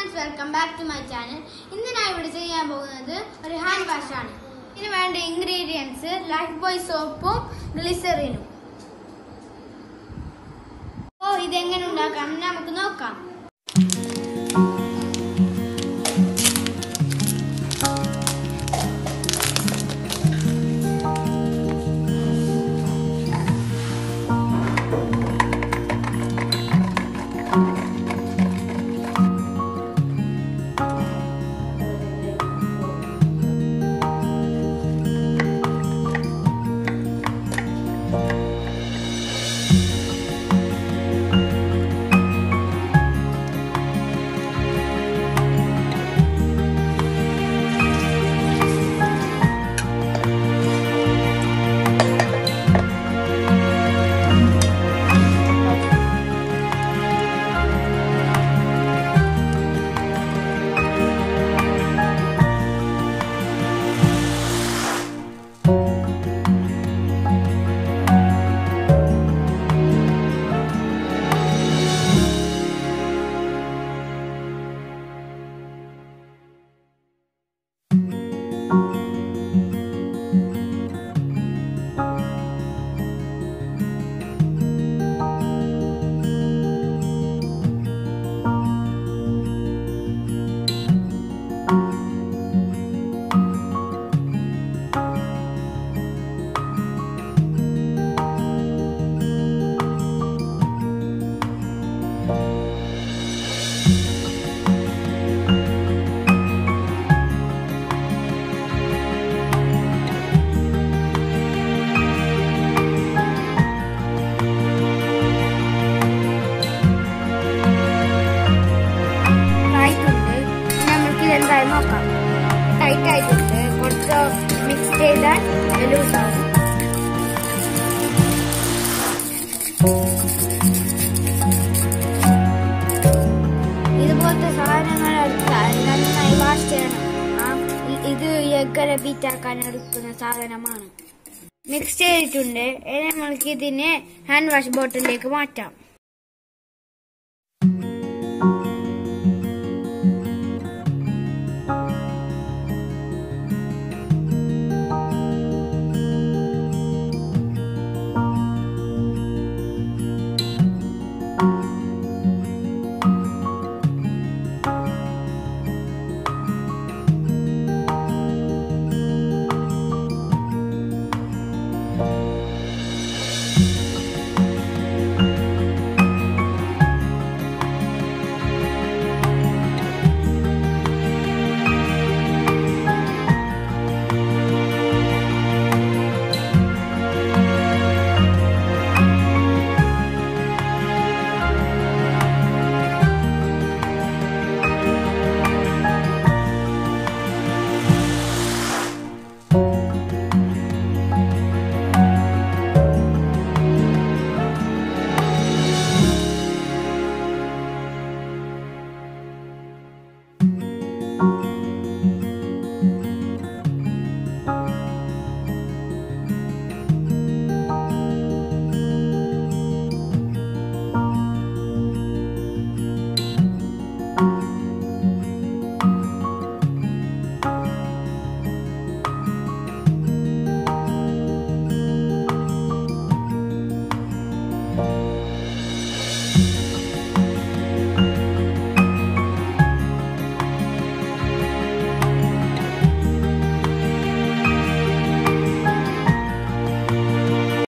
friends welcome back to my channel ഇന്ന് ഞാൻ ഇവിടെ ചെയ്യാൻ പോകുന്നത് ഒരു ഹാൻഡ് വാഷ് ആണ് ഇതിന് വേണ്ട ഇൻഗ്രീഡിയൻസ് ലൈഫ് ബോയ് സോപ്പും ഗ്ലിസറിനും ഓ ഇതെങ്ങനെ ഉണ്ടാക്കാം എന്ന് നമുക്ക് നോക്കാം ആയിട്ടുണ്ട് നമുക്ക് ഇതെന്തായാലും നോക്കാം ടൈറ്റ് ആയിട്ടുണ്ട് കുറച്ച് മിക്സ് ചെയ്താൽ ലൂസാവും ഇതുപോലത്തെ സാധനങ്ങൾ എടുത്താൽ നന്നായി വാഷ് ചെയ്യണം ആ, ഇ- ഇത് എഗ്ഗരെ ബീറ്റാക്കാൻ എടുക്കുന്ന സാധനമാണ് മിക്സ് ചെയ്തിട്ടുണ്ട് ഇനി നമുക്ക് ഇതിനെ ഹാൻഡ് വാഷ് ബോട്ടിലേക്ക് മാറ്റാം